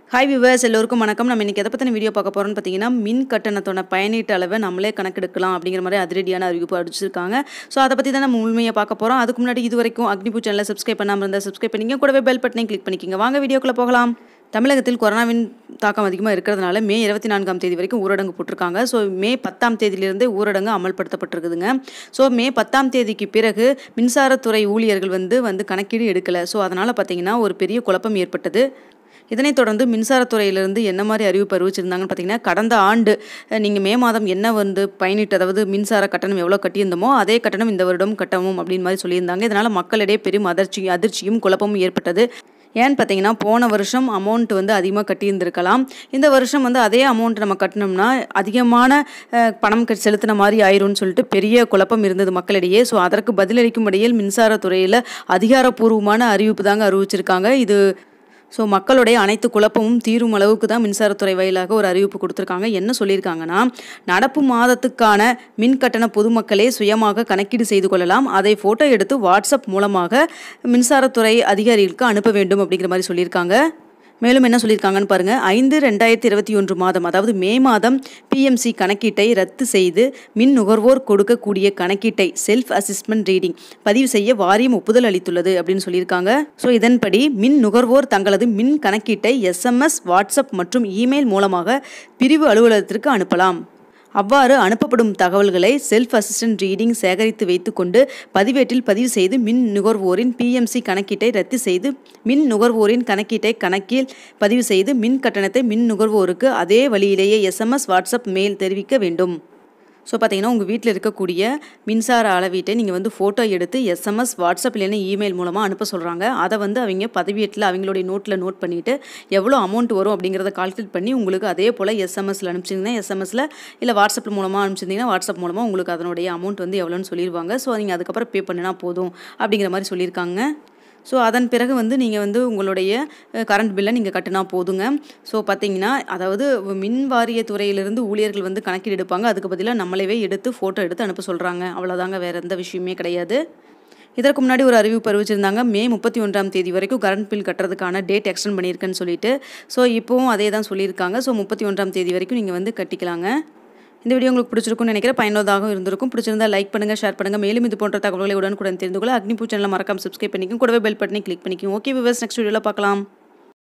hi viewers எல்லோருக்கும் வணக்கம் நம்ம இன்றைக்கி எதை பற்றின வீடியோ பார்க்க போகிறோம்னு பார்த்தீங்கன்னா மின் கட்டணத்தோட பயனீட்டு அளவை நம்மளே கணக்கெடுக்கலாம் அப்படிங்கிற மாதிரி அதிரடியான அறிவிப்பு அடிச்சிருக்காங்க ஸோ அதை பற்றி தான் நம்ம முழுமையாக பார்க்க போகிறோம் அதுக்கு முன்னாடி இது வரைக்கும் அக்னிபூ சேனலை சப்ஸ்கிரைப் பண்ணாமல் இருந்தால் சப்ஸ்கிரைப் பண்ணிங்க கூடவே பெல் பட்டனையும் கிளிக் பண்ணிக்கோங்க வாங்க வீடியோக்குள்ளே போகலாம் தமிழகத்தில் கொரோனாவின் தாக்கம் அதிகமாக இருக்கிறதுனால மே இருபத்தி நான்காம் தேதி வரைக்கும் ஊரடங்கு போட்டிருக்காங்க ஸோ மே பத்தாம் தேதியிலிருந்தே ஊரடங்கு அமல்படுத்தப்பட்டிருக்குதுங்க ஸோ மே பத்தாம் தேதிக்கு பிறகு மின்சாரத்துறை ஊழியர்கள் வந்து வந்து கணக்கீடு எடுக்கலை ஸோ அதனால் பார்த்தீங்கன்னா ஒரு பெரிய குழப்பம் ஏற்பட்டது இதனைத் தொடர்ந்து மின்சாரத்துறையிலிருந்து என்ன மாதிரி அறிவிப்பு அறிவிச்சிருந்தாங்கன்னு பார்த்தீங்கன்னா கடந்த ஆண்டு நீங்கள் மே மாதம் என்ன வந்து பயணிட்டு அதாவது மின்சார கட்டணம் எவ்வளோ கட்டியிருந்தோமோ அதே கட்டணம் இந்த வருடம் கட்டவும் அப்படின்னு மாதிரி சொல்லியிருந்தாங்க இதனால் மக்களிடையே பெரும் அதிர்ச்சி அதிர்ச்சியும் குழப்பமும் ஏற்பட்டது ஏன்னு பார்த்தீங்கன்னா போன வருஷம் அமௌண்ட் வந்து அதிகமாக கட்டியிருந்திருக்கலாம் இந்த வருஷம் வந்து அதே அமௌண்ட் நம்ம கட்டினோம்னா அதிகமான அஹ், பணம் கட்டி செலுத்தின மாதிரி ஆயிரும்னு சொல்லிட்டு பெரிய குழப்பம் இருந்தது மக்களிடையே ஸோ அதற்கு பதிலளிக்கும் வகையில் மின்சாரத்துறையில் அதிகாரப்பூர்வமான அறிவிப்பு தாங்க அறிவிச்சிருக்காங்க இது ஸோ மக்களுடைய அனைத்து குழப்பமும் தீரும் அளவுக்கு தான் மின்சாரத்துறை வாயிலாக ஒரு அறிவிப்பு கொடுத்துருக்காங்க என்ன சொல்லியிருக்காங்கன்னா நடப்பு மாதத்துக்கான மின் கட்டண பொதுமக்களே சுயமாக கணக்கீடு செய்து கொள்ளலாம் அதை ஃபோட்டோ எடுத்து வாட்ஸ்அப் மூலமாக மின்சாரத்துறை அதிகாரிகளுக்கு அனுப்ப வேண்டும் அப்படிங்கிற மாதிரி சொல்லியிருக்காங்க மேலும் என்ன சொல்லியிருக்காங்கன்னு பாருங்க ஐந்து ரெண்டாயிரத்தி இருபத்தி ஒன்று மாதம் அதாவது மே மாதம் பிஎம்சி கணக்கீட்டை ரத்து செய்து மின் நுகர்வோர் கொடுக்கக்கூடிய கணக்கீட்டை செல்ஃப் அசிஸ்மெண்ட் ரீடிங் பதிவு செய்ய வாரியம் ஒப்புதல் அளித்துள்ளது அப்படின்னு சொல்லியிருக்காங்க ஸோ இதன்படி மின் நுகர்வோர் தங்களது மின் கணக்கீட்டை எஸ்எம்எஸ் வாட்ஸ்அப் மற்றும் இமெயில் மூலமாக பிரிவு அலுவலகத்திற்கு அனுப்பலாம் அவ்வாறு அனுப்பப்படும் தகவல்களை செல்ஃப் அசிஸ்டன்ட் ரீடிங் சேகரித்து வைத்துக்கொண்டு பதிவேட்டில் பதிவு செய்து மின் நுகர்வோரின் பிஎம்சி கணக்கீட்டை ரத்து செய்து மின் நுகர்வோரின் கணக்கீட்டை கணக்கில் பதிவு செய்து மின் கட்டணத்தை மின் நுகர்வோருக்கு அதே வழியிலேயே எஸ்எம்எஸ் வாட்ஸ்அப் மெயில் தெரிவிக்க வேண்டும் ஸோ பார்த்தீங்கன்னா உங்கள் வீட்டில் இருக்கக்கூடிய மின்சார அளவீட்டை நீங்கள் வந்து ஃபோட்டோ எடுத்து எஸ்எம்எஸ் வாட்ஸ்அப் இல்லைன்னா இமெயில் மூலமாக அனுப்ப சொல்கிறாங்க அதை வந்து அவங்க பதிவேட்டில் அவங்களுடைய நோட்டில் நோட் பண்ணிவிட்டு எவ்வளோ அமௌண்ட் வரும் அப்படிங்கிறத கால்குலேட் பண்ணி உங்களுக்கு அதே போல் எஸ்எம்எஸ்ல அனுப்பிச்சிங்கன்னா எஸ்எம்எஸ்ல இல்லை வாட்ஸ்அப் மூலமாக அனுப்பிச்சிருந்தீங்கன்னா வாட்ஸ்அப் மூலமாக உங்களுக்கு அதனுடைய அமௌண்ட் வந்து எவ்வளோன்னு சொல்லிடுவாங்க ஸோ நீங்கள் அதுக்கப்புறம் பே பண்ணினா போதும் அப்படிங்கிற மாதிரி சொல்லியிருக்காங்க ஸோ அதன் பிறகு வந்து நீங்கள் வந்து உங்களுடைய கரண்ட் பில்லை நீங்கள் கட்டினா போதுங்க ஸோ பார்த்தீங்கன்னா அதாவது மின் வாரிய துறையிலிருந்து ஊழியர்கள் வந்து கணக்கீடு எடுப்பாங்க அதுக்கு பதிலாக நம்மளவே எடுத்து ஃபோட்டோ எடுத்து அனுப்ப சொல்கிறாங்க அவ்வளோதாங்க வேறு எந்த விஷயமே கிடையாது இதற்கு முன்னாடி ஒரு அறிவிப்பு அறிவிச்சிருந்தாங்க மே முப்பத்தி ஒன்றாம் தேதி வரைக்கும் கரண்ட் பில் கட்டுறதுக்கான டேட் எக்ஸ்டெண்ட் பண்ணியிருக்கேன்னு சொல்லிட்டு ஸோ இப்போவும் அதே தான் சொல்லியிருக்காங்க ஸோ முப்பத்தி ஒன்றாம் தேதி வரைக்கும் நீங்கள் வந்து கட்டிக்கலாங்க இந்த வீடியோ உங்களுக்கு பிடிச்சிருக்கும்னு நினைக்கிறேன் பயனுள்ளதாகவும் இருந்திருக்கும் பிடிச்சிருந்தா லைக் பண்ணுங்க ஷேர் பண்ணுங்க மேலும் இது போன்ற தகவல்களை உடனுக்குடன் தெரிந்து கொள்ள அக்னிபூ சேனலை மறக்காம சப்ஸ்கிரைப் பண்ணிக்கும் கூடவே பெல் பட்டனை கிளிக் பண்ணிக்கும் ஓகே விவர்ஸ் நெக்ஸ்ட் வீடியோவில் பார்க்கலாம்